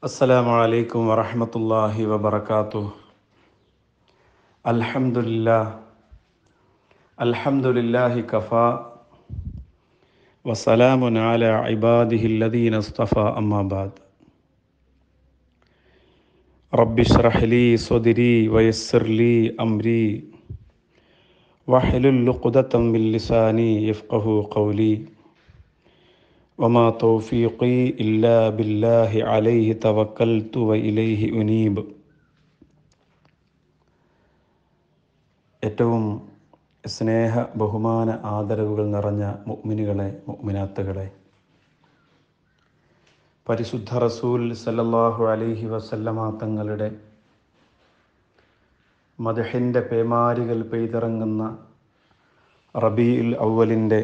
السلام عليكم ورحمة الله وبركاته الحمد لله الحمد لله كفى وسلام على عباده الذين اصطفى أما بعد رب اشرح لي صدري ويسر لي أمري واحلل عقدة من لساني يفقه قولي وما توفيقي إلا بالله عليه توكلت وإليه أنيب ഏറ്റവും സ്നേഹ ബഹുമാന ആദരവുകൾ നിറഞ്ഞ മുഅ്മിനുകളെ മുഅ്മിനാത്തുകളെ പരിശുദ്ധ റസൂൽ സല്ലല്ലാഹു അലൈഹി വസല്ലമ തങ്ങളുടെ മദഹിൻ്റെ പേമാരികൾ പെയ്തിറങ്ങുന്ന റബീഉൽ അവലിൻ്റെ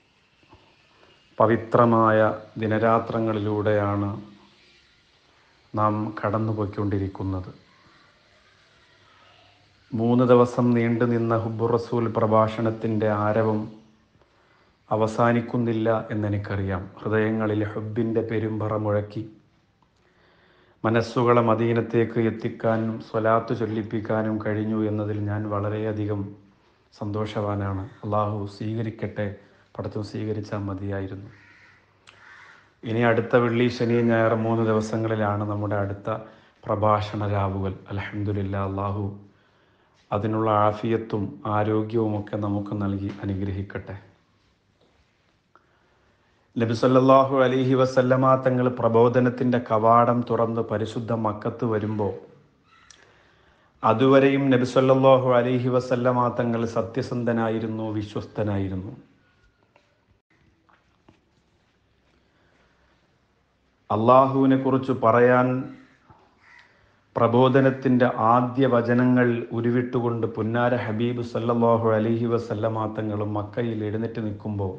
പവിത്രമായ ദിനരാത്രങ്ങളിലൂടെയാണ് നാം കടന്നുപോയിക്കൊണ്ടിരിക്കുന്നത് മൂന്ന് ദിവസം നീണ്ടു നിന്ന ഹുബുർ റസൂൽ പ്രഭാഷണത്തിൻ്റെ ആരവം അവസാനിക്കുന്നില്ല എന്നെനിക്കറിയാം ഹൃദയങ്ങളിൽ ഹുബിൻ്റെ പെരുമ്പറ മുഴക്കി മനസ്സുകളെ മദീനത്തേക്ക് എത്തിക്കാനും സ്വലാത്ത് ചൊല്ലിപ്പിക്കാനും കഴിഞ്ഞു എന്നതിൽ ഞാൻ വളരെയധികം സന്തോഷവാനാണ് അള്ളാഹു സ്വീകരിക്കട്ടെ പടത്തും സ്വീകരിച്ചാൽ മതിയായിരുന്നു ഇനി അടുത്ത വെള്ളി ശനി ഞായർ മൂന്ന് ദിവസങ്ങളിലാണ് നമ്മുടെ അടുത്ത പ്രഭാഷണ രാവുകൾ അലഹമുല്ല അള്ളാഹു അതിനുള്ള ആഫിയത്തും ആരോഗ്യവുമൊക്കെ നമുക്ക് നൽകി അനുഗ്രഹിക്കട്ടെ നബിസല്ലാഹു അലിഹി വസല്ലമ തങ്ങൾ പ്രബോധനത്തിൻ്റെ കവാടം തുറന്ന് പരിശുദ്ധ മക്കത്ത് വരുമ്പോൾ അതുവരെയും നബിസല്ലാഹു അലിഹി വസല്ലമ തങ്ങൾ സത്യസന്ധനായിരുന്നു വിശ്വസ്തനായിരുന്നു അള്ളാഹുവിനെ കുറിച്ച് പറയാൻ പ്രബോധനത്തിൻ്റെ ആദ്യ വചനങ്ങൾ ഉരുവിട്ടുകൊണ്ട് പുന്നാര ഹബീബ് സല്ലല്ലാഹു അലൈഹി വസല്ലമാത്തങ്ങളും മക്കയിൽ എഴുന്നേറ്റ് നിൽക്കുമ്പോൾ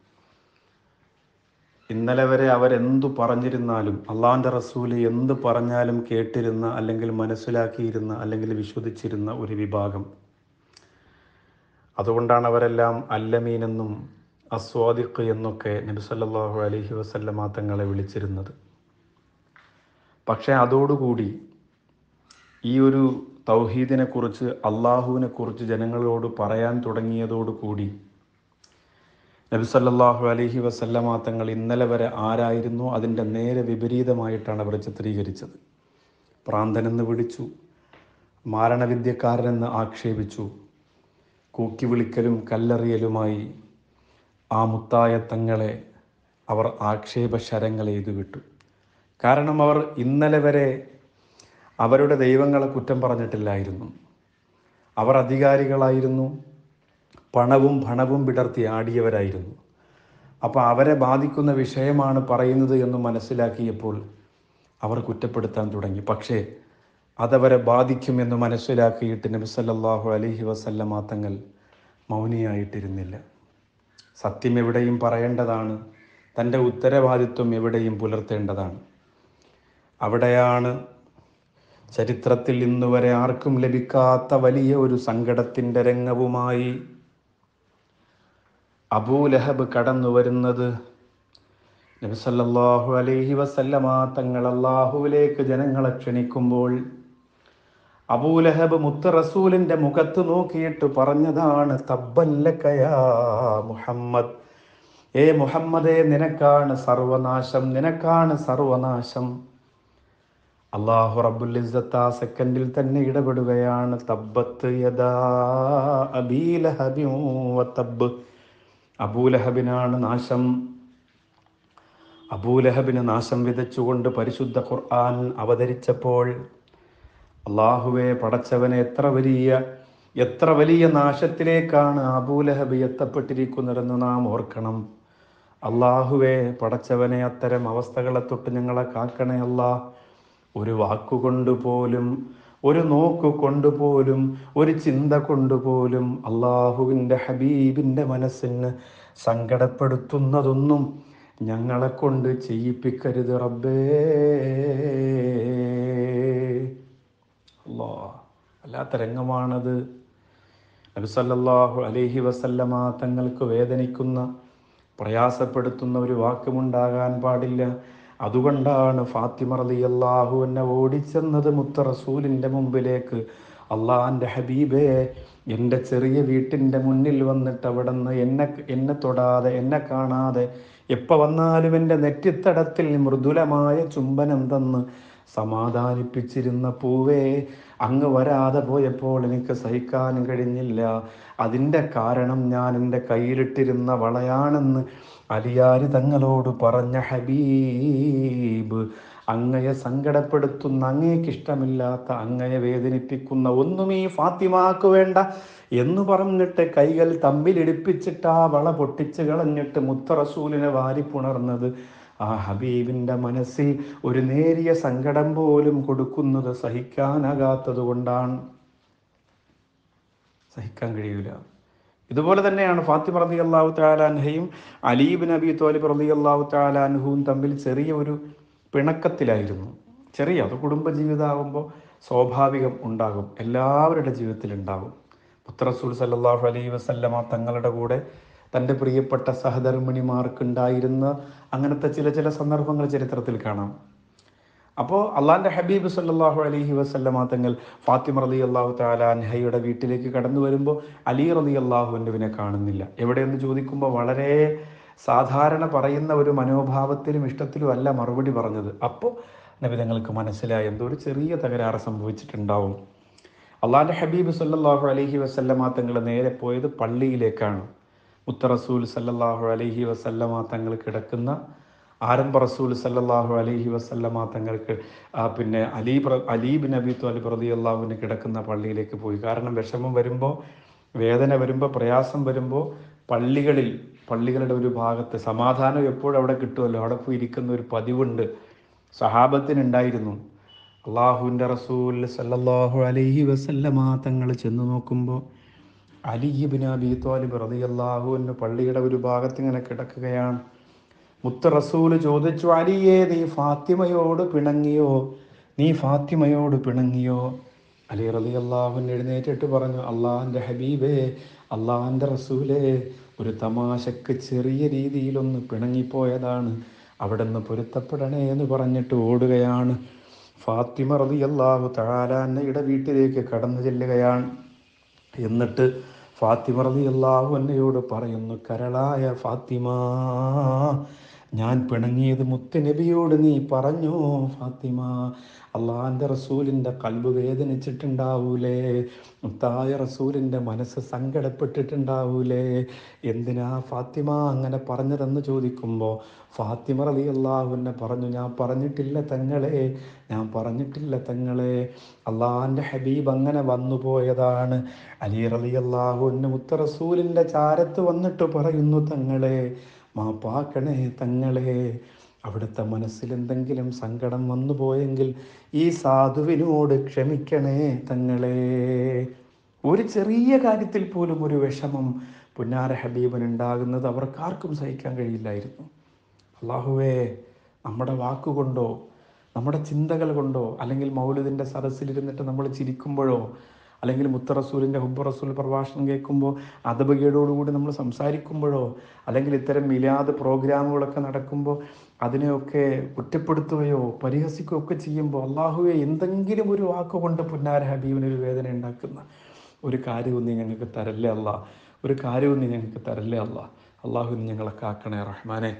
ഇന്നലെ വരെ അവരെന്തു പറഞ്ഞിരുന്നാലും അള്ളാഹിൻ്റെ റസൂല് എന്ത് പറഞ്ഞാലും കേട്ടിരുന്ന അല്ലെങ്കിൽ മനസ്സിലാക്കിയിരുന്ന അല്ലെങ്കിൽ വിശ്വസിച്ചിരുന്ന ഒരു വിഭാഗം അതുകൊണ്ടാണ് അവരെല്ലാം അല്ലമീനെന്നും അസ്വാദിഖ് എന്നൊക്കെ നബി സല്ലല്ലാഹു അലൈഹി വസല്ലമ തങ്ങളെ വിളിച്ചിരുന്നത് പക്ഷേ അതോടുകൂടി ഈ ഒരു തൗഹീദിനെ കുറിച്ച് അള്ളാഹുവിനെ കുറിച്ച് ജനങ്ങളോട് പറയാൻ തുടങ്ങിയതോടുകൂടി നബി സല്ലല്ലാഹു അലൈഹി വസല്ലമ തങ്ങൾ ഇന്നലെ വരെ ആരായിരുന്നു അതിൻ്റെ നേരെ വിപരീതമായിട്ടാണ് അവർ ചിത്രീകരിച്ചത് പ്രാന്തനെന്ന് വിളിച്ചു മാരണവിദ്യക്കാരനെന്ന് ആക്ഷേപിച്ചു കൂക്കി വിളിക്കലും കല്ലെറിയലുമായി ആ മുത്തായ തങ്ങളെ അവർ ആക്ഷേപ ശരങ്ങൾ എഴുതി വിട്ടു കാരണം അവർ ഇന്നലെ വരെ അവരുടെ ദൈവങ്ങളെ കുറ്റം പറഞ്ഞിട്ടില്ലായിരുന്നു അവർ അധികാരികളായിരുന്നു പണവും പണവും വിടർത്തി ആടിയവരായിരുന്നു അപ്പോൾ അവരെ ബാധിക്കുന്ന വിഷയമാണ് പറയുന്നത് എന്ന് മനസ്സിലാക്കിയപ്പോൾ അവർ കുറ്റപ്പെടുത്താൻ തുടങ്ങി പക്ഷേ അതവരെ ബാധിക്കുമെന്ന് മനസ്സിലാക്കിയിട്ട് നബി സല്ലല്ലാഹു അലൈഹി വസല്ലമ തങ്ങൾ മൗനിയായിട്ടിരുന്നില്ല സത്യം എവിടെയും പറയേണ്ടതാണ് തൻ്റെ ഉത്തരവാദിത്വം എവിടെയും പുലർത്തേണ്ടതാണ് അവിടെയാണ് ചരിത്രത്തിൽ ഇന്നുവരെ ആർക്കും ലഭിക്കാത്ത വലിയ ഒരു സങ്കടത്തിൻ്റെ രംഗവുമായി അബൂലഹബ് കടന്നു വരുന്നത് നബിസല്ലാഹു അലൈഹി വസല്ലമ തങ്ങൾ അള്ളാഹുവിലേക്ക് ജനങ്ങളെ ക്ഷണിക്കുമ്പോൾ അബൂലഹബ് മുത്ത് റസൂലിന്റെ മുഖത്ത് നോക്കിയിട്ട് പറഞ്ഞതാണ് തബ്ബല്ലക്കയാ മുഹമ്മദ് ഏ മുഹമ്മദേ നിനക്കാണ് സർവനാശം നിനക്കാണ് സർവനാശം അള്ളാഹു റബ്ബുൽ ഇസ്സത്ത് ആ സെക്കൻഡിൽ തന്നെ ഇടപെടുകയാണ് തബ്ബത്ത് യദാ അബീലഹബിൻ വതബ്ബ് അബൂലഹബിനാണ് നാശം അബൂലഹബിന് നാശം വിതച്ചുകൊണ്ട് പരിശുദ്ധ ഖുർആൻ അവതരിച്ചപ്പോൾ അള്ളാഹുവെ പടച്ചവനെ എത്ര വലിയ എത്ര വലിയ നാശത്തിലേക്കാണ് അബൂലഹബ് എത്തപ്പെട്ടിരിക്കുന്നതെന്ന് നാം ഓർക്കണം അള്ളാഹുവെ പടച്ചവനെ അത്തരം അവസ്ഥകളെ തൊട്ട് ഞങ്ങളെ കാക്കണേ അല്ലാ ഒരു വാക്കുകൊണ്ട് പോലും ഒരു നോക്ക് കൊണ്ടുപോലും ഒരു ചിന്ത കൊണ്ടുപോലും അള്ളാഹുവിൻ്റെ ഹബീബിൻ്റെ മനസ്സിന് സങ്കടപ്പെടുത്തുന്നതൊന്നും ഞങ്ങളെ കൊണ്ട് ചെയ്യിപ്പിക്കരുത് റബ്ബേ അല്ലാ അല്ലാത്ത രംഗമാണത് നബിസല്ലാഹു അലൈഹി വസല്ലമ തങ്ങൾക്ക് വേദനിക്കുന്ന പ്രയാസപ്പെടുത്തുന്ന ഒരു വാക്കുമുണ്ടാകാൻ പാടില്ല അതുകൊണ്ടാണ് ഫാത്തിമ റളിയല്ലാഹു എന്നെ ഓടിച്ചെന്നത് മുത്ത റസൂലിൻ്റെ മുമ്പിലേക്ക് അള്ളാഹിൻ്റെ ഹബീബേ എൻ്റെ ചെറിയ വീട്ടിൻ്റെ മുന്നിൽ വന്നിട്ട് അവിടെ നിന്ന് എന്നെ എന്നെ തൊടാതെ എന്നെ കാണാതെ എപ്പോൾ വന്നാലും എൻ്റെ നെറ്റിത്തടത്തിൽ മൃദുലമായ ചുംബനം തന്ന് സമാധാനിപ്പിച്ചിരുന്ന പൂവേ അങ്ങ് വരാതെ പോയപ്പോൾ എനിക്ക് സഹിക്കാൻ കഴിഞ്ഞില്ല അതിൻ്റെ കാരണം ഞാൻ എൻ്റെ കയ്യിലിട്ടിരുന്ന വളയാണെന്ന് അലിയാരി തങ്ങളോട് പറഞ്ഞ ഹബീബ് അങ്ങയെ സങ്കടപ്പെടുത്തുന്ന അങ്ങേക്ക് ഇഷ്ടമില്ലാത്ത അങ്ങയെ വേദനിപ്പിക്കുന്ന ഒന്നും ഈ ഫാത്തിമാക്ക് വേണ്ട എന്ന് പറഞ്ഞിട്ട് കൈകൾ തമ്മിലിടിപ്പിച്ചിട്ട് ആ വള പൊട്ടിച്ച് കളഞ്ഞിട്ട് മുത്ത റസൂലിനെ വാരിപ്പുണർന്നത് ആ ഹബീബിൻ്റെ മനസ്സിൽ ഒരു നേരിയ സങ്കടം പോലും കൊടുക്കുന്നത് സഹിക്കാനാകാത്തത് കൊണ്ടാണ് സഹിക്കാൻ കഴിയൂല ഇതുപോലെ തന്നെയാണ് ഫാത്തിമ റതി അള്ളാഹു താലാൻഹയും അലീബ് നബി തോലിബ് റതി അള്ളാഹു താലാൻഹുവും തമ്മിൽ ചെറിയ ഒരു പിണക്കത്തിലായിരുന്നു ചെറിയ അത് കുടുംബജീവിതമാകുമ്പോൾ സ്വാഭാവികം ഉണ്ടാകും എല്ലാവരുടെ ജീവിതത്തിൽ ഉണ്ടാകും പുത്രസൂൽ സല്ലാഹു അലൈഹി വസല്ലമ തങ്ങളുടെ കൂടെ തൻ്റെ പ്രിയപ്പെട്ട സഹധർമ്മിണിമാർക്കുണ്ടായിരുന്ന അങ്ങനത്തെ ചില ചില സന്ദർഭങ്ങൾ ചരിത്രത്തിൽ കാണാം അപ്പോൾ അള്ളാഹിൻ്റെ ഹബീബ് സല്ലാഹു അലൈഹി വസല്ലമ തങ്ങൾ ഫാത്തിമ റലി അള്ളാഹു താലാൻഹയുടെ വീട്ടിലേക്ക് കടന്നു വരുമ്പോൾ അലി റലി അള്ളാഹുവിനെ കാണുന്നില്ല എവിടെയെന്ന് ചോദിക്കുമ്പോൾ വളരെ സാധാരണ പറയുന്ന ഒരു മനോഭാവത്തിലും ഇഷ്ടത്തിലും അല്ല മറുപടി പറഞ്ഞത് അപ്പോൾ നബി തങ്ങൾക്ക് മനസ്സിലായി എന്തോ ഒരു ചെറിയ തകരാറ് സംഭവിച്ചിട്ടുണ്ടാവും അള്ളാഹിൻ്റെ ഹബീബ് സല്ലാഹു അലൈഹി വസല്ലമ തങ്ങൾ നേരെ പോയത് പള്ളിയിലേക്കാണ് മുത്ത റസൂൽ സല്ലല്ലാഹു അലൈഹി വസല്ലമ തങ്ങൾ കിടക്കുന്ന ആരംഭ റസൂൽ സല്ലല്ലാഹു അലൈഹി വസല്ലമ തങ്ങൾക്ക് ആ, പിന്നെ അലീ പ്ര- അലീബ് നബി ത്വാലിബ് റതി അള്ളാഹുവിന് കിടക്കുന്ന പള്ളിയിലേക്ക് പോയി കാരണം വിഷമം വരുമ്പോൾ വേദന വരുമ്പോൾ പ്രയാസം വരുമ്പോൾ പള്ളികളിൽ പള്ളികളുടെ ഒരു ഭാഗത്ത് സമാധാനം എപ്പോഴും അവിടെ കിട്ടുമല്ലോ അവിടെ പോയി ഇരിക്കുന്ന ഒരു പതിവുണ്ട് സഹാബത്തിനുണ്ടായിരുന്നു അള്ളാഹുവിൻ്റെ റസൂൽ സല്ലല്ലാഹു അലൈഹി വസല്ലമ തങ്ങൾ ചെന്ന് നോക്കുമ്പോൾ അലിബിൻ അബി ത്വാലിബ് റളിയല്ലാഹു അൻഹു പള്ളിയുടെ ഒരു ഭാഗത്ത് ഇങ്ങനെ കിടക്കുകയാണ് മുത്ത് റസൂല് ചോദിച്ചു അലിയേ നീ ഫാത്തിമയോട് പിണങ്ങിയോ നീ ഫാത്തിമയോട് പിണങ്ങിയോ അലി റലി അള്ളാഹുൻ എഴുന്നേറ്റിട്ട് പറഞ്ഞു അള്ളാഹിൻ്റെ ഹബീബേ അള്ളാഹിൻ്റെ റസൂലേ ഒരു തമാശക്ക് ചെറിയ രീതിയിലൊന്ന് പിണങ്ങിപ്പോയതാണ് അവിടെ നിന്ന് പൊരുത്തപ്പെടണേ എന്ന് പറഞ്ഞിട്ട് ഓടുകയാണ് ഫാത്തിമ റലി അള്ളാഹു തഴാലാന്നയുടെ വീട്ടിലേക്ക് കടന്നു ചെല്ലുകയാണ് എന്നിട്ട് ഫാത്തിമ റളി അള്ളാഹു എന്നയോട് പറയുന്നു കരളായ ഫാത്തിമ ഞാൻ പിണങ്ങിയത് മുത്തുനബിയോട് നീ പറഞ്ഞോ ഫാത്തിമ അള്ളാഹിൻ്റെ റസൂലിൻ്റെ കൽബ് വേദനിച്ചിട്ടുണ്ടാവൂലേ മുത്തായ റസൂലിൻ്റെ മനസ്സ് സങ്കടപ്പെട്ടിട്ടുണ്ടാവൂലേ എന്തിനാ ഫാത്തിമ അങ്ങനെ പറഞ്ഞതെന്ന് ചോദിക്കുമ്പോൾ ഫാത്തിമ റളി അള്ളാഹുവിനെ പറഞ്ഞു ഞാൻ പറഞ്ഞിട്ടില്ല തങ്ങളെ ഞാൻ പറഞ്ഞിട്ടില്ല തങ്ങളെ അള്ളാഹിൻ്റെ ഹബീബ് അങ്ങനെ വന്നു പോയതാണ് അലി റളി അള്ളാഹുവിന് മുത്ത റസൂലിൻ്റെ ചാരത്ത് വന്നിട്ട് പറയുന്നു തങ്ങളെ മാപ്പാക്കണേ തങ്ങളെ അവിടുത്തെ മനസ്സിൽ എന്തെങ്കിലും സങ്കടം വന്നു പോയെങ്കിൽ ഈ സാധുവിനോട് ക്ഷമിക്കണേ തങ്ങളെ ഒരു ചെറിയ കാര്യത്തിൽ പോലും ഒരു വിഷമം പുന്നാര ഹബീബിന് ഉണ്ടാകുന്നത് അവർക്കാർക്കും സഹിക്കാൻ കഴിയില്ലായിരുന്നു അള്ളാഹുവേ നമ്മുടെ വാക്കുകൊണ്ടോ നമ്മുടെ ചിന്തകൾ കൊണ്ടോ അല്ലെങ്കിൽ മൗലിദിൻ്റെ സദസ്സിലിരുന്നിട്ട് നമ്മൾ ചിരിക്കുമ്പോഴോ അല്ലെങ്കിൽ മുത്ത റസൂലിൻ്റെ ഹുബ്ബ റസൂൽ പ്രഭാഷണം കേൾക്കുമ്പോൾ അതപകേടോടുകൂടി നമ്മൾ സംസാരിക്കുമ്പോഴോ അല്ലെങ്കിൽ ഇത്തരം മിലാദ് പ്രോഗ്രാമുകളൊക്കെ നടക്കുമ്പോൾ അതിനെയൊക്കെ കുറ്റപ്പെടുത്തുകയോ പരിഹസിക്കുകയോ ഒക്കെ ചെയ്യുമ്പോൾ അള്ളാഹുവെ എന്തെങ്കിലും ഒരു വാക്കുകൊണ്ട് പുന്നാര ഹബീബിന് ഒരു വേദന ഉണ്ടാക്കുന്ന ഒരു കാര്യവും നീ ഞങ്ങൾക്ക് തരല്ലേ അല്ല ഒരു കാര്യവും നീ ഞങ്ങൾക്ക് തരല്ലേ അല്ല അള്ളാഹു നീ ഞങ്ങളെ കാക്കണേ റഹ്മാനെ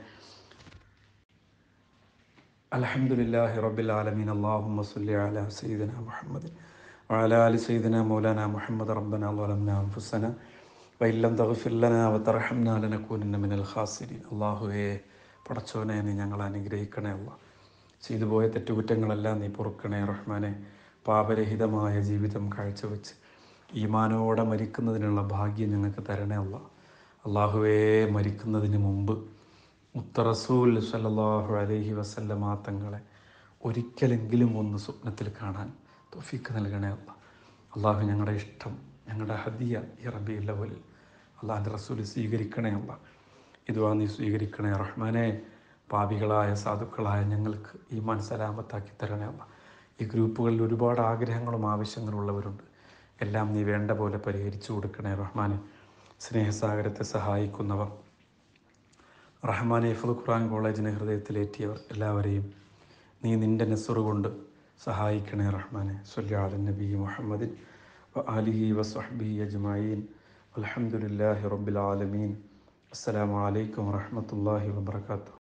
അലഹമുല്ലാഹി റബ്ബിൽ ആലമീൻ അള്ളാഹുമ്മ സല്ലി അലാ സയ്യിദന മുഹമ്മദ് وعلى آل سيدنا مولانا محمد ربنا ظلمنا أنفسنا وإن لم تغفر لنا وترحمنا لنكونن من الخاسرين അള്ളാഹുവേ പടച്ചോനെ നീ ഞങ്ങളെ അനുഗ്രഹിക്കണേ അല്ല ചെയ്തു പോയ തെറ്റുകുറ്റങ്ങളെല്ലാം നീ പൊറുക്കണേ റഹ്മാനെ പാപരഹിതമായ ജീവിതം കാഴ്ചവെച്ച് ഈമാനോടെ മരിക്കുന്നതിനുള്ള ഭാഗ്യം ഞങ്ങൾക്ക് തരണേ അല്ല അള്ളാഹുവേ മരിക്കുന്നതിന് മുമ്പ് മുത്തറസൂൽ സല്ലല്ലാഹു അലൈഹി വസല്ലമ തങ്ങളെ ഒരിക്കലെങ്കിലും ഒന്ന് സ്വപ്നത്തിൽ കാണാൻ തൊഫീക്ക് നൽകണേ അല്ല അള്ളാഹു ഞങ്ങളുടെ ഇഷ്ടം ഞങ്ങളുടെ ഹദിയ ഈ റബിയുൽ അവലിൽ അള്ളാഹിൻ്റെ റസൂൽ സ്വീകരിക്കണേ അല്ല ഇതുവാ നീ സ്വീകരിക്കണേ റഹ്മാനെ പാപികളായ സാധുക്കളായ ഞങ്ങൾക്ക് ഈ സലാമത്താക്കി തരണേ അല്ല ഈ ഗ്രൂപ്പുകളിൽ ഒരുപാട് ആഗ്രഹങ്ങളും ആവശ്യങ്ങളും ഉള്ളവരുണ്ട് എല്ലാം നീ വേണ്ട പോലെ പരിഹരിച്ചു കൊടുക്കണേ റഹ്മാനെ സ്നേഹസാഗരത്തെ സഹായിക്കുന്നവർ റഹ്മാൻ എഫുൽ ഖുർആൻ കോളേജിനെ ഹൃദയത്തിലേറ്റിയവർ എല്ലാവരെയും നീ നിൻ്റെ നെസ്സറ് കൊണ്ട് സഹായിക്കണേ റഹ്മാനെ സൊല്ലാല നബി മുഹമ്മദിൻ വ ആലിഹി വസ്ഹബി അജ്മീൻ അലഹമുല്ലാഹി റബ്ബിൽ ആലമീൻ അസ്സലാമു അലൈക്കും വറഹമത്തല്ലാഹി വബർക്കാത്തു